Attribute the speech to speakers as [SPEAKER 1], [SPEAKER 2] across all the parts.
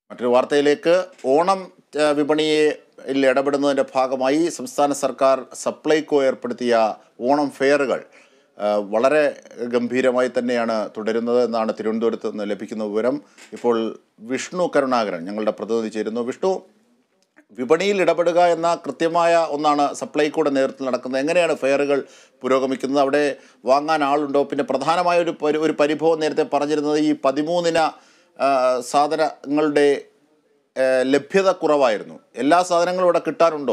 [SPEAKER 1] മറ്റൊരു വാർത്തയിലേക്ക് ഓണം ആ, വിപണിയിൽ ഇടപെടുന്നതിൻ്റെ ഭാഗമായി സംസ്ഥാന സർക്കാർ സപ്ലൈകോ ഏർപ്പെടുത്തിയ ഓണം ഫെയറുകൾ ആ, വളരെ ഗംഭീരമായി തന്നെയാണ് തുടരുന്നത് എന്നാണ് തിരുവനന്തപുരത്ത് നിന്ന് ലഭിക്കുന്ന വിവരം ഇപ്പോൾ വിഷ്ണു കരുണാകരൻ ഞങ്ങളുടെ പ്രതിനിധി ചേരുന്നു വിഷ്ണു വിപണിയിൽ ഇടപെടുക എന്ന കൃത്യമായ ഒന്നാണ് സപ്ലൈകോയുടെ നേതൃത്വത്തിൽ നടക്കുന്നത് എങ്ങനെയാണ് ഫെയറുകൾ പുരോഗമിക്കുന്നത് അവിടെ വാങ്ങാൻ ആളുണ്ടോ പിന്നെ പ്രധാനമായ ഒരു പരി- ഒരു പരിഭവം നേരത്തെ പറഞ്ഞിരുന്നത് ഈ പതിമൂന്നിന ആ, സാധനങ്ങളുടെ ആ, ലഭ്യത കുറവായിരുന്നു എല്ലാ സാധനങ്ങളും ഇവിടെ കിട്ടാറുണ്ടോ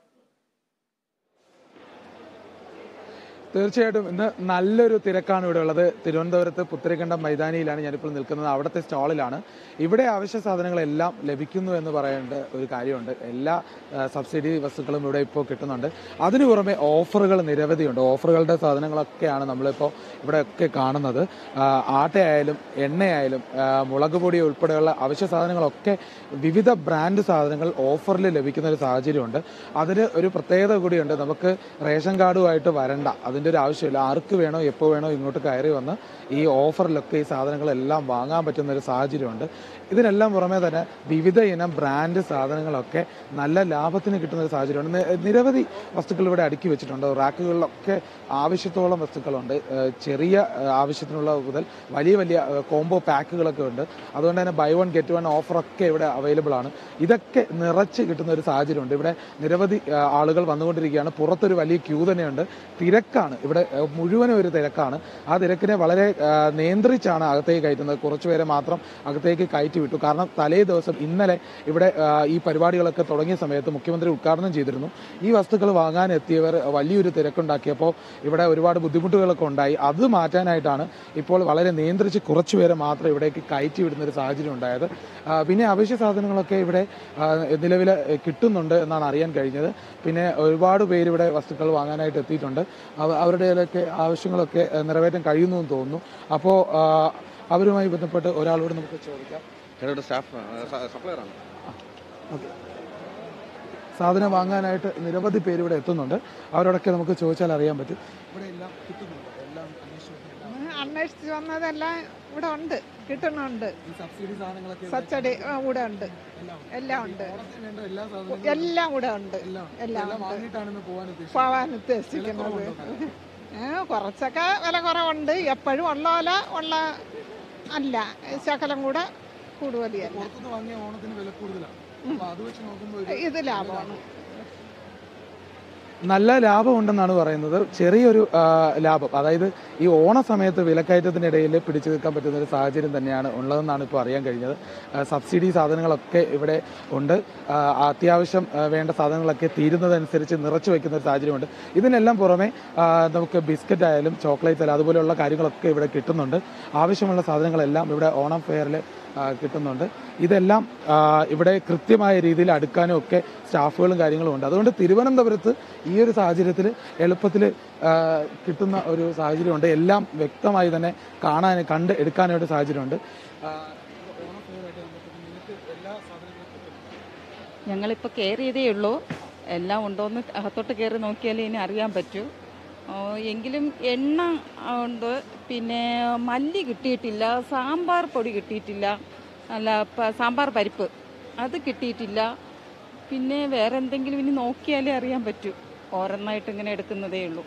[SPEAKER 2] തീർച്ചയായിട്ടും ഇന്ന് നല്ലൊരു തിരക്കാണ് ഇവിടെ ഉള്ളത് തിരുവനന്തപുരത്ത് പുത്തരിക്കണ്ടം മൈതാനിയിലാണ് ഞാനിപ്പോൾ നിൽക്കുന്നത് അവിടുത്തെ സ്റ്റാളിലാണ് ഇവിടെ അവശ്യ സാധനങ്ങളെല്ലാം ലഭിക്കുന്നു എന്ന് പറയേണ്ട ഒരു കാര്യമുണ്ട് എല്ലാ ആ, സബ്സിഡി വസ്തുക്കളും ഇവിടെ ഇപ്പോൾ കിട്ടുന്നുണ്ട് അതിനു പുറമെ ഓഫറുകൾ നിരവധിയുണ്ട് ഓഫറുകളുടെ സാധനങ്ങളൊക്കെയാണ് നമ്മളിപ്പോൾ ഇവിടെയൊക്കെ കാണുന്നത് ആ, ആട്ടയായാലും എണ്ണയായാലും ആ, മുളക് പൊടി ഉൾപ്പെടെയുള്ള അവശ്യ സാധനങ്ങളൊക്കെ വിവിധ ബ്രാൻഡ് സാധനങ്ങൾ ഓഫറിൽ ലഭിക്കുന്ന ഒരു സാഹചര്യമുണ്ട് അതിന് ഒരു പ്രത്യേകത കൂടിയുണ്ട് നമുക്ക് റേഷൻ കാർഡുമായിട്ട് വരണ്ട അതിൻ്റെ ഒരു ആവശ്യമില്ല ആർക്ക് വേണോ എപ്പോൾ വേണോ ഇങ്ങോട്ട് കയറി വന്ന് ഈ ഓഫറിലൊക്കെ ഈ സാധനങ്ങളെല്ലാം വാങ്ങാൻ പറ്റുന്ന ഒരു സാഹചര്യമുണ്ട് ഇതിനെല്ലാം പുറമെ തന്നെ വിവിധ ഇനം ബ്രാൻഡ് സാധനങ്ങളൊക്കെ നല്ല ലാഭത്തിന് കിട്ടുന്ന ഒരു സാഹചര്യമുണ്ട് നി- നിരവധി വസ്തുക്കൾ ഇവിടെ അടുക്കി വെച്ചിട്ടുണ്ട് റാക്കുകളിലൊക്കെ ആവശ്യത്തോളം വസ്തുക്കളുണ്ട് ഏഹ് ചെറിയ ഏഹ് ആവശ്യത്തിനുള്ള മുതൽ വലിയ വലിയ ഏഹ് കോംബോ പാക്കുകളൊക്കെ ഉണ്ട് അതുകൊണ്ട് തന്നെ ബൈ വൺ ഗെറ്റ് വൺ ഓഫറൊക്കെ ഇവിടെ അവൈലബിൾ ആണ് ഇതൊക്കെ നിറച്ച് കിട്ടുന്ന ഒരു സാഹചര്യമുണ്ട് ഇവിടെ നിരവധി ഏഹ് ആളുകൾ വന്നുകൊണ്ടിരിക്കുകയാണ് പുറത്തൊരു വലിയ ക്യൂ തന്നെയുണ്ട് തിരക്കാണ് ഇവിടെ ഏഹ് മുഴുവനും ഒരു തിരക്കാണ് ആ തിരക്കിനെ വളരെ ഏഹ് നിയന്ത്രിച്ചാണ് അകത്തേക്ക് കയറ്റുന്നത് കുറച്ചുപേരെ മാത്രം അകത്തേക്ക് കയറ്റി വിട്ടു കാരണം തലേ ദിവസം ഇന്നലെ ഇവിടെ ഏഹ് ഈ പരിപാടികളൊക്കെ തുടങ്ങിയ സമയത്ത് മുഖ്യമന്ത്രി ഉദ്ഘാടനം ചെയ്തിരുന്നു ഈ വസ്തുക്കൾ വാങ്ങാൻ എത്തിയവർ വലിയൊരു തിരക്കുണ്ടാക്കിയപ്പോൾ ഇവിടെ ഒരുപാട് ബുദ്ധിമുട്ടുകളൊക്കെ ഉണ്ടായി അത് മാറ്റാനായിട്ടാണ് ഇപ്പോൾ വളരെ നിയന്ത്രിച്ച് കുറച്ചുപേരെ മാത്രം ഇവിടേക്ക് കയറ്റി വിടുന്ന ഒരു സാഹചര്യം ഉണ്ടായത് ആ, പിന്നെ അവശ്യ സാധനങ്ങളൊക്കെ ഇവിടെ നിലവിൽ കിട്ടുന്നുണ്ട് എന്നാണ് അറിയാൻ കഴിഞ്ഞത് പിന്നെ ഒരുപാട് പേര് ഇവിടെ വസ്തുക്കൾ വാങ്ങാനായിട്ട് എത്തിയിട്ടുണ്ട് അവ- അവരുടെയൊക്കെ ആവശ്യങ്ങളൊക്കെ ആ, നിറവേറ്റാൻ കഴിയുന്നു എന്ന് തോന്നുന്നു അപ്പോൾ അവരുമായി ബന്ധപ്പെട്ട് ഒരാളോട് നമുക്ക് ചോദിക്കാം
[SPEAKER 3] ഞങ്ങളുടെ സ്റ്റാഫ് സപ്ലയറാണ്
[SPEAKER 2] ഓക്കെ സാധനം വാങ്ങാനായിട്ട് നിരവധി പേര് ഇവിടെ എത്തുന്നുണ്ട് അവരോടൊക്കെ നമുക്ക് ചോദിച്ചാൽ അറിയാൻ പറ്റും ഇവിടെ എല്ലാം കിട്ടുന്നുണ്ട് എല്ലാം അന്വേഷിച്ചു
[SPEAKER 4] ഉം, അന്വേഷിച്ച് വന്നതെല്ലാം ഇവിടെ ഉണ്ട് കിട്ടുന്നുണ്ട്
[SPEAKER 2] ഈ സബ്സിഡി സാധനങ്ങളൊക്കെ
[SPEAKER 4] സബ്സിഡി ആ, ഇവിടെ ഉണ്ട് എല്ലാം ഉണ്ട്
[SPEAKER 2] ഓണത്തിന് വേണ്ട എല്ലാ സാധനങ്ങളും
[SPEAKER 4] എല്ലാം ഇവിടെ ഉണ്ട്
[SPEAKER 2] എല്ലാം
[SPEAKER 4] എല്ലാം
[SPEAKER 2] എല്ലാം
[SPEAKER 4] ഉണ്ട്
[SPEAKER 2] വാങ്ങിയിട്ടാണ് പോകാൻ ഉദ്ദേശിച്ചത്
[SPEAKER 4] പോവാൻ ഉദ്ദേശിക്കുന്നത് ഏ, കുറച്ചൊക്കെ വില കുറവുണ്ട് എപ്പോഴും ഉള്ള പോലെ ഉള്ള അല്ല ശകലം കൂടെ കൂടുതലല്ല
[SPEAKER 2] പുറത്തുനിന്ന് വാങ്ങിയ ഓണത്തിന് വില കൂടുതലാണ് അപ്പൊ അത് വെച്ച് നോക്കുമ്പോൾ
[SPEAKER 4] ഇത് ലാഭമാണ്
[SPEAKER 2] നല്ല ലാഭമുണ്ടെന്നാണ് പറയുന്നത് ചെറിയൊരു ആ, ലാഭം അതായത് ഈ ഓണ സമയത്ത് വിലക്കയറ്റത്തിനിടയിൽ പിടിച്ചു നിൽക്കാൻ പറ്റുന്ന ഒരു സാഹചര്യം തന്നെയാണ് ഉള്ളതെന്നാണ് ഇപ്പോൾ അറിയാൻ കഴിഞ്ഞത് ആ, സബ്സിഡി സാധനങ്ങളൊക്കെ ഇവിടെ ഉണ്ട് ആ, അത്യാവശ്യം ആ, വേണ്ട സാധനങ്ങളൊക്കെ തീരുന്നതനുസരിച്ച് നിറച്ചു വയ്ക്കുന്ന ഒരു സാഹചര്യമുണ്ട് ഇതിനെല്ലാം പുറമെ ആ, നമുക്ക് ബിസ്ക്കറ്റ് ആയാലും ചോക്ലേറ്റ് ആയാലും അതുപോലെയുള്ള കാര്യങ്ങളൊക്കെ ഇവിടെ കിട്ടുന്നുണ്ട് ആവശ്യമുള്ള സാധനങ്ങളെല്ലാം ഇവിടെ ഓണം ഫെയറിൽ കിട്ടുന്നുണ്ട് ഇതെല്ലാം ആ, ഇവിടെ കൃത്യമായ രീതിയിൽ അടുക്കാനും ഒക്കെ സ്റ്റാഫുകളും കാര്യങ്ങളും ഉണ്ട് അതുകൊണ്ട് തിരുവനന്തപുരത്ത് ഈ ഒരു സാഹചര്യത്തിൽ എളുപ്പത്തിൽ കിട്ടുന്ന ഒരു സാഹചര്യമുണ്ട് എല്ലാം വ്യക്തമായി തന്നെ കാണാൻ കണ്ട് എടുക്കാനായിട്ട് സാഹചര്യമുണ്ട് ആ, ഓണം ഫെയറായിട്ട് ബന്ധപ്പെട്ട് നിങ്ങൾക്ക് എല്ലാ സാധനങ്ങളും കിട്ടും
[SPEAKER 5] ഞങ്ങളിപ്പോൾ കയറിയതേ ഉള്ളൂ എല്ലാം ഉണ്ടോയെന്ന് അകത്തോട്ട് കയറി നോക്കിയാലേ ഇനി അറിയാൻ പറ്റൂ ഓ, എങ്കിലും എണ്ണ ഉണ്ട് പിന്നെ മല്ലി കിട്ടിയിട്ടില്ല സാമ്പാർ പൊടി കിട്ടിയിട്ടില്ല അല്ല പ- സാമ്പാർ പരിപ്പ് അത് കിട്ടിയിട്ടില്ല പിന്നെ വേറെ എന്തെങ്കിലും ഇനി നോക്കിയാലേ അറിയാൻ പറ്റൂ ഓരോന്നായിട്ട് ഇങ്ങനെ എടുക്കുന്നതേ ഉള്ളൂ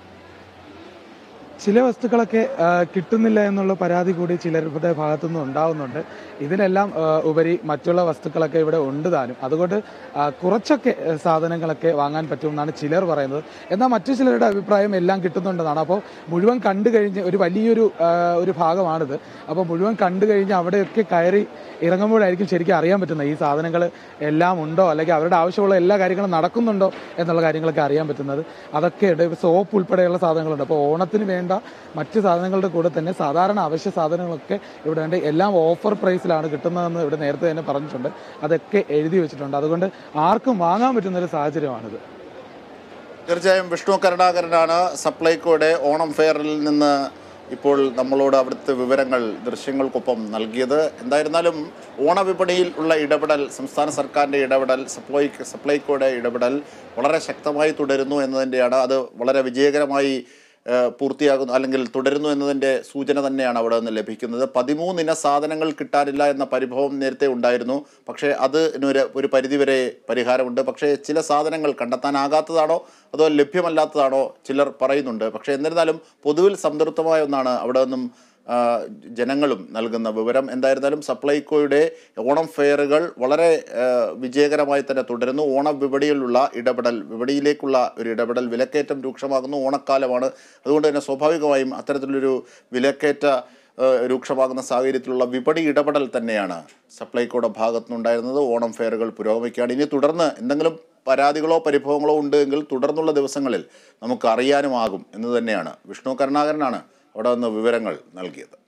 [SPEAKER 2] ചില വസ്തുക്കളൊക്കെ ആ, കിട്ടുന്നില്ല എന്നുള്ള പരാതി കൂടി ചിലരുടെ ഭാഗത്തുനിന്ന് ഉണ്ടാവുന്നുണ്ട് ഇതിനെല്ലാം ആ, ഉപരി മറ്റുള്ള വസ്തുക്കളൊക്കെ ഇവിടെ ഉണ്ട് താനും അതുകൊണ്ട് ആ, കുറച്ചൊക്കെ ആ, സാധനങ്ങളൊക്കെ വാങ്ങാൻ പറ്റുമെന്നാണ് ചിലർ പറയുന്നത് എന്നാൽ മറ്റു ചിലരുടെ അഭിപ്രായം എല്ലാം കിട്ടുന്നുണ്ടെന്നാണ് അപ്പോൾ മുഴുവൻ കണ്ടു കഴിഞ്ഞ് ഒരു വലിയൊരു ആ, ഒരു ഭാഗമാണിത് അപ്പോൾ മുഴുവൻ കണ്ടു കഴിഞ്ഞ് അവിടെയൊക്കെ കയറി ഇറങ്ങുമ്പോഴായിരിക്കും ശരിക്കും അറിയാൻ പറ്റുന്നത് ഈ സാധനങ്ങൾ എല്ലാം ഉണ്ടോ അല്ലെങ്കിൽ അവരുടെ ആവശ്യമുള്ള എല്ലാ കാര്യങ്ങളും നടക്കുന്നുണ്ടോ എന്നുള്ള കാര്യങ്ങളൊക്കെ അറിയാൻ പറ്റുന്നത് അതൊക്കെ ഉണ്ട് സോപ്പ് ഉൾപ്പെടെയുള്ള സാധനങ്ങളുണ്ട് അപ്പോൾ ഓണത്തിന് വേണ്ട മറ്റ് സാധനങ്ങളുടെ കൂടെ തന്നെ സാധാരണ അവശ്യ സാധനങ്ങളൊക്കെ ഇവിടെ ഉണ്ട് എല്ലാം ഓഫർ പ്രൈസിലാണ് കിട്ടുന്നതെന്ന് ഇവിടെ നേരത്തെ തന്നെ പറഞ്ഞിട്ടുണ്ട് അതൊക്കെ എഴുതി വെച്ചിട്ടുണ്ട് അതുകൊണ്ട് ആർക്കും വാങ്ങാൻ പറ്റുന്ന ഒരു സാഹചര്യമാണിത്
[SPEAKER 1] തീർച്ചയായും വിഷ്ണു കരുണാകരനാണ് സപ്ലൈകോയുടെ ഓണം ഫെയറിൽ നിന്ന് ഇപ്പോൾ നമ്മളോട് അവിടുത്തെ വിവരങ്ങൾ ദൃശ്യങ്ങൾക്കൊപ്പം നൽകിയത് എന്തായിരുന്നാലും ഓണവിപണിയിൽ ഉള്ള ഇടപെടൽ സംസ്ഥാന സർക്കാരിൻ്റെ ഇടപെടൽ സപ്ലൈ സപ്ലൈകോയുടെ ഇടപെടൽ വളരെ ശക്തമായി തുടരുന്നു എന്നതിൻ്റെയാണ് അത് വളരെ വിജയകരമായി ഏഹ്, പൂർത്തിയാകുന്നു അല്ലെങ്കിൽ തുടരുന്നു എന്നതിൻ്റെ സൂചന തന്നെയാണ് അവിടെ നിന്ന് ലഭിക്കുന്നത് പതിമൂന്നിന സാധനങ്ങൾ കിട്ടാനില്ല എന്ന പരിഭവം നേരത്തെ ഉണ്ടായിരുന്നു പക്ഷേ അതിനൊരു ഒരു പരിധിവരെ പരിഹാരമുണ്ട് പക്ഷേ ചില സാധനങ്ങൾ കണ്ടെത്താനാകാത്തതാണോ അതോ ലഭ്യമല്ലാത്തതാണോ ചിലർ പറയുന്നുണ്ട് പക്ഷേ എന്നിരുന്നാലും പൊതുവിൽ സംതൃപ്തമായ ഒന്നാണ് അവിടെ നിന്നും ആ, ജനങ്ങളും നൽകുന്ന വിവരം എന്തായിരുന്നാലും സപ്ലൈകോയുടെ ഓണം ഫെയറുകൾ വളരെ ആ, വിജയകരമായി തന്നെ തുടരുന്നു ഓണ വിപണിയിലുള്ള ഇടപെടൽ വിപണിയിലേക്കുള്ള ഒരു ഇടപെടൽ വിലക്കയറ്റം രൂക്ഷമാകുന്നു ഓണക്കാലമാണ് അതുകൊണ്ട് തന്നെ സ്വാഭാവികമായും അത്തരത്തിലൊരു വിലക്കയറ്റ ആ, രൂക്ഷമാകുന്ന സാഹചര്യത്തിലുള്ള വിപണി ഇടപെടൽ തന്നെയാണ് സപ്ലൈകോയുടെ ഭാഗത്തുനിന്നുണ്ടായിരുന്നത് ഓണം ഫെയറുകൾ പുരോഗമിക്കുകയാണ് ഇനി തുടർന്ന് എന്തെങ്കിലും പരാതികളോ പരിഭവങ്ങളോ ഉണ്ട് എങ്കിൽ തുടർന്നുള്ള ദിവസങ്ങളിൽ നമുക്ക് അറിയാനുമാകും എന്ന് തന്നെയാണ് വിഷ്ണു കരുണാകരനാണ് അവിടെ നിന്ന് വിവരങ്ങൾ നൽകിയത്